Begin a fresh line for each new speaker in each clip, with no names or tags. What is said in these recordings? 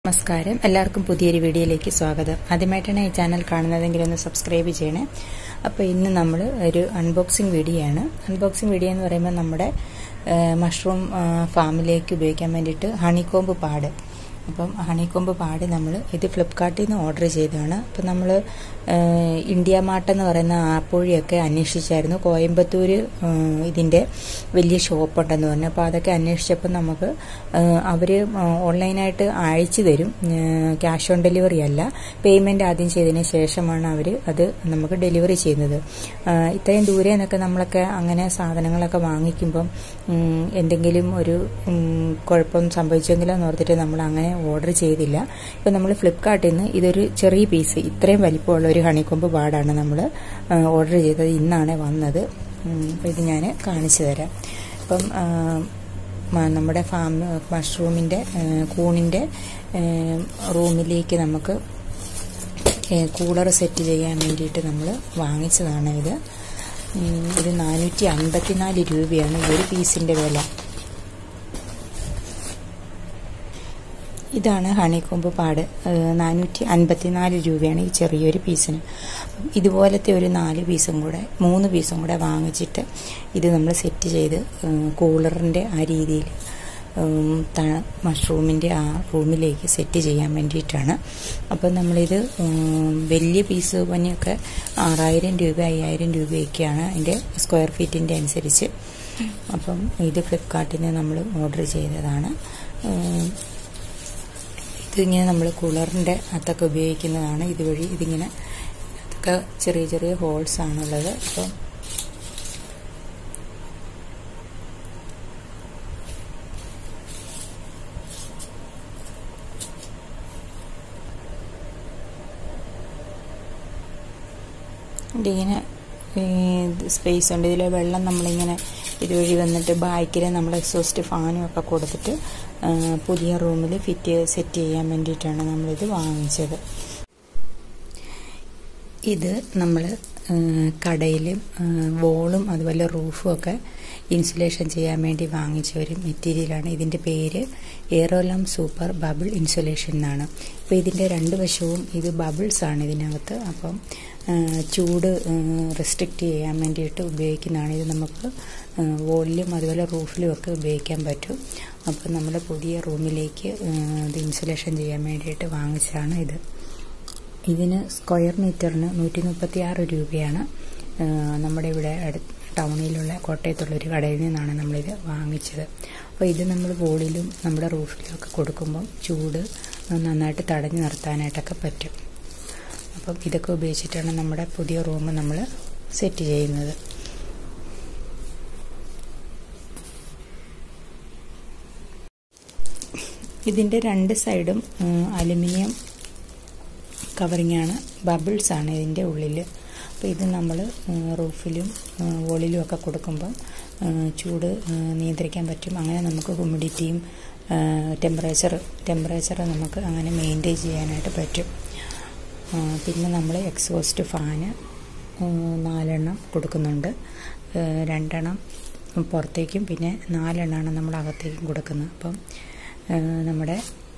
നമസ്കാരം എല്ലാവർക്കും പുതിയൊരു വീഡിയോയിലേക്ക് സ്വാഗതം ആദ്യമായിട്ടാണ് ഈ ചാനൽ കാണുന്നതെങ്കിൽ ഒന്ന് സബ്സ്ക്രൈബ് ചെയ്യണേ അപ്പോൾ ഇന്ന് നമ്മൾ ഒരു അൺബോക്സിങ് വീഡിയോ ആണ് അൺബോക്സിങ് വീഡിയോ എന്ന് പറയുമ്പോൾ നമ്മുടെ മഷ്റൂം ഫാമിലേക്ക് ഉപയോഗിക്കാൻ വേണ്ടിയിട്ട് ഹണിക്കോമ്പ് പാട് അപ്പം ഹണിക്കൊമ്പ് പാടി നമ്മൾ ഇത് ഫ്ലിപ്കാർട്ടിൽ നിന്ന് ഓർഡർ ചെയ്തതാണ് അപ്പം നമ്മൾ ഇന്ത്യ മാർട്ട് എന്ന് പറയുന്ന ആപ്പ് വഴിയൊക്കെ അന്വേഷിച്ചായിരുന്നു കോയമ്പത്തൂർ ഇതിൻ്റെ വലിയ ഷോപ്പുണ്ടെന്ന് പറഞ്ഞു അപ്പോൾ അതൊക്കെ അന്വേഷിച്ചപ്പോൾ നമുക്ക് അവർ ഓൺലൈനായിട്ട് അയച്ചു തരും ക്യാഷ് ഓൺ ഡെലിവറി അല്ല പേയ്മെൻറ്റ് ആദ്യം ചെയ്തതിന് ശേഷമാണ് അവർ അത് നമുക്ക് ഡെലിവറി ചെയ്യുന്നത് ഇത്രയും ദൂരെ നിന്നൊക്കെ നമ്മളൊക്കെ അങ്ങനെ സാധനങ്ങളൊക്കെ വാങ്ങിക്കുമ്പം എന്തെങ്കിലും ഒരു കുഴപ്പം സംഭവിച്ചെങ്കിലോ എന്ന് ഓർത്തിട്ട് നമ്മൾ അങ്ങനെ ഓർഡർ ചെയ്തില്ല ഇപ്പം നമ്മൾ ഫ്ലിപ്കാർട്ടിൽ നിന്ന് ഇതൊരു ചെറിയ പീസ് ഇത്രയും വലിപ്പമുള്ള ഒരു ഹണിക്കൊമ്പ് പാടാണ് നമ്മൾ ഓർഡർ ചെയ്തത് ഇന്നാണ് വന്നത് അപ്പോൾ ഇത് ഞാൻ കാണിച്ചു തരാം ഇപ്പം നമ്മുടെ ഫാം മഷ്റൂമിൻ്റെ കൂണിൻ്റെ റൂമിലേക്ക് നമുക്ക് കൂളർ സെറ്റ് ചെയ്യാൻ വേണ്ടിയിട്ട് നമ്മൾ വാങ്ങിച്ചതാണ് ഇത് ഇത് നാനൂറ്റി അൻപത്തിനാല് രൂപയാണ് ഒരു പീസിൻ്റെ വില ഇതാണ് ഹണിക്കൊമ്പ് പാട് നാനൂറ്റി അൻപത്തിനാല് രൂപയാണ് ഈ ചെറിയൊരു പീസിന് ഇതുപോലത്തെ ഒരു നാല് പീസും കൂടെ മൂന്ന് പീസും കൂടെ വാങ്ങിച്ചിട്ട് ഇത് നമ്മൾ സെറ്റ് ചെയ്ത് കൂളറിൻ്റെ ആ രീതിയിൽ മഷ്റൂമിൻ്റെ ആ റൂമിലേക്ക് സെറ്റ് ചെയ്യാൻ വേണ്ടിയിട്ടാണ് അപ്പം നമ്മളിത് വലിയ പീസ് പനിയൊക്കെ ആറായിരം രൂപ അയ്യായിരം രൂപയൊക്കെയാണ് അതിൻ്റെ സ്ക്വയർ ഫീറ്റിൻ്റെ അനുസരിച്ച് അപ്പം ഇത് ഫ്ലിപ്കാർട്ടിൽ നിന്ന് നമ്മൾ ഓർഡർ ചെയ്തതാണ് ഇതിങ്ങനെ നമ്മൾ കൂളറിൻ്റെ അകത്തൊക്കെ ഉപയോഗിക്കുന്നതാണ് ഇതുവഴി ഇതിങ്ങനെ അതൊക്കെ ചെറിയ ചെറിയ ഹോൾസ് ആണുള്ളത് അപ്പം ഇതിങ്ങനെ സ്പേസ് ഉണ്ട് ഇതിൽ വെള്ളം നമ്മളിങ്ങനെ ഇതുവഴി വന്നിട്ട് ബാക്കിൽ നമ്മൾ എക്സോസ്റ്റ് ഫാനും ഒക്കെ കൊടുത്തിട്ട് പുതിയ റൂമിൽ ഫിറ്റ് സെറ്റ് ചെയ്യാൻ വേണ്ടിയിട്ടാണ് നമ്മളിത് വാങ്ങിച്ചത് ഇത് നമ്മൾ കടയിലും വോളും അതുപോലെ റൂഫും ഒക്കെ ഇൻസുലേഷൻ ചെയ്യാൻ വേണ്ടി വാങ്ങിച്ച ഒരു മെറ്റീരിയലാണ് ഇതിൻ്റെ പേര് എയറോലം സൂപ്പർ ബബിൾ ഇൻസുലേഷൻ എന്നാണ് അപ്പോൾ ഇതിൻ്റെ രണ്ട് വശവും ഇത് ബബിൾസ് ആണ് ഇതിനകത്ത് അപ്പം ചൂട് റെസ്ട്രിക്റ്റ് ചെയ്യാൻ വേണ്ടിയിട്ട് ഉപയോഗിക്കുന്നതാണ് ഇത് നമുക്ക് വോളിലും അതുപോലെ റൂഫിലും ഒക്കെ ഉപയോഗിക്കാൻ പറ്റും അപ്പോൾ നമ്മൾ പുതിയ റൂമിലേക്ക് ഇത് ഇൻസുലേഷൻ ചെയ്യാൻ വേണ്ടിയിട്ട് വാങ്ങിച്ചതാണ് ഇത് ഇതിന് സ്ക്വയർ മീറ്ററിന് നൂറ്റി മുപ്പത്തി ആറ് രൂപയാണ് നമ്മുടെ ഇവിടെ അടുത്ത് ടൗണിലുള്ള കോട്ടയത്തുള്ളൊരു കടയിൽ നിന്നാണ് നമ്മളിത് വാങ്ങിച്ചത് അപ്പോൾ ഇത് നമ്മൾ വോളിലും നമ്മുടെ റൂഫിലും ഒക്കെ കൊടുക്കുമ്പം ചൂട് നന്നായിട്ട് തടഞ്ഞു നിർത്താനായിട്ടൊക്കെ പറ്റും അപ്പം ഇതൊക്കെ ഉപയോഗിച്ചിട്ടാണ് നമ്മുടെ പുതിയ റൂം നമ്മൾ സെറ്റ് ചെയ്യുന്നത് ഇതിൻ്റെ രണ്ട് സൈഡും അലുമിനിയം കവറിങ്ങാണ് ബബിൾസ് ആണ് ഇതിൻ്റെ ഉള്ളിൽ അപ്പോൾ ഇത് നമ്മൾ റൂഫിലും വോളിലും ഒക്കെ കൊടുക്കുമ്പം ചൂട് നിയന്ത്രിക്കാൻ പറ്റും അങ്ങനെ നമുക്ക് ഹ്യൂമിഡിറ്റിയും ടെമ്പറേച്ചർ ടെമ്പറേച്ചർ നമുക്ക് അങ്ങനെ മെയിൻറ്റെയിൻ ചെയ്യാനായിട്ട് പറ്റും പിന്നെ നമ്മൾ എക്സോസ്റ്റ് ഫാന് നാലെണ്ണം കൊടുക്കുന്നുണ്ട് രണ്ടെണ്ണം പുറത്തേക്കും പിന്നെ നാലെണ്ണമാണ് നമ്മൾ അകത്തേക്കും കൊടുക്കുന്നത് അപ്പം നമ്മുടെ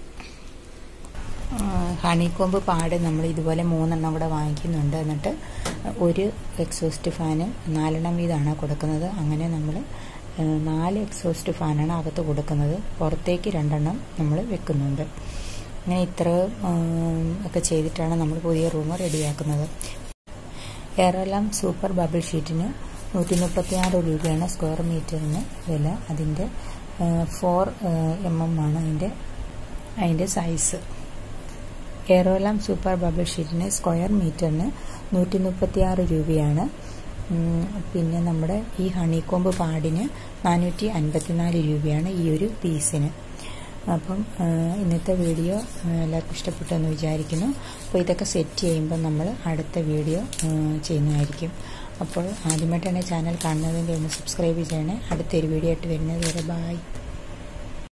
ഹണിക്കൊമ്പ് പാട് നമ്മൾ ഇതുപോലെ മൂന്നെണ്ണം കൂടെ വാങ്ങിക്കുന്നുണ്ട് എന്നിട്ട് ഒരു എക്സോസ്റ്റ് ഫാന് നാലെണ്ണം വീതമാണ് കൊടുക്കുന്നത് അങ്ങനെ നമ്മൾ നാല് എക്സോസ്റ്റ് ഫാനാണ് അകത്ത് കൊടുക്കുന്നത് പുറത്തേക്ക് രണ്ടെണ്ണം നമ്മൾ വെക്കുന്നുണ്ട് അങ്ങനെ ഇത്ര ഒക്കെ ചെയ്തിട്ടാണ് നമ്മൾ പുതിയ റൂം റെഡിയാക്കുന്നത് എയറെല്ലാം സൂപ്പർ ബബിൾ ഷീറ്റിന് നൂറ്റി മുപ്പത്തി ആറ് രൂപയാണ് സ്ക്വയർ മീറ്ററിന് വില അതിൻ്റെ ഫോർ എം എം ആണ് അതിൻ്റെ അതിൻ്റെ സൈസ് എയറോലാം സൂപ്പർ ബബിൾ ഷീറ്റിന് സ്ക്വയർ മീറ്ററിന് നൂറ്റി മുപ്പത്തി ആറ് രൂപയാണ് പിന്നെ നമ്മുടെ ഈ ഹണിക്കോമ്പ് പാടിന് നാനൂറ്റി അൻപത്തിനാല് രൂപയാണ് ഈ ഒരു പീസിന് അപ്പം ഇന്നത്തെ വീഡിയോ എല്ലാവർക്കും ഇഷ്ടപ്പെട്ടെന്ന് വിചാരിക്കുന്നു അപ്പോൾ ഇതൊക്കെ സെറ്റ് ചെയ്യുമ്പോൾ നമ്മൾ അടുത്ത വീഡിയോ ചെയ്യുന്നതായിരിക്കും അപ്പോൾ ആദ്യമായിട്ടാണ് ചാനൽ കാണുന്നതെങ്കിൽ ഒന്ന് സബ്സ്ക്രൈബ് ചെയ്യണേ അടുത്തൊരു വീഡിയോ ആയിട്ട് വരുന്നത് വരെ ബായ്